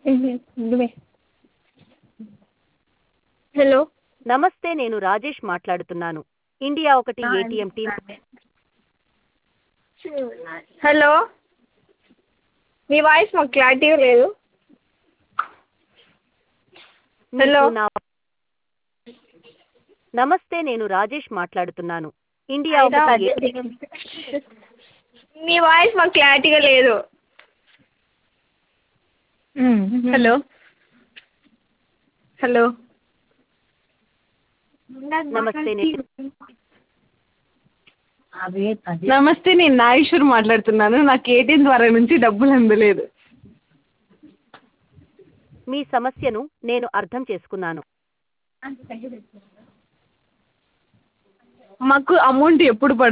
నువ్వే హలో నమస్తే నేను రాజేష్ మాట్లాడుతున్నాను ఇండియా ఒకటి ఏటీఎం టీం హలో మీ వాయిస్ మాకు క్లారిటీగా లేదు హలో మీకు నా నమస్తే నేను రాజేష్ మాట్లాడుతున్నాను ఇండియా ఒకటి ఏ- మీ వాయిస్ మాకు క్లారిటీగా లేదు హలో హలో నమస్తే నేను నమస్తే నేను నాగేశ్వర్ మాట్లాడుతున్నాను నాకు ఏటీఎం ద్వారా నుంచి డబ్బులు అందలేదు మీ సమస్యను నేను అర్థం చేసుకున్నాను మాకు అమౌంట్ ఎప్పుడు పడుతుంది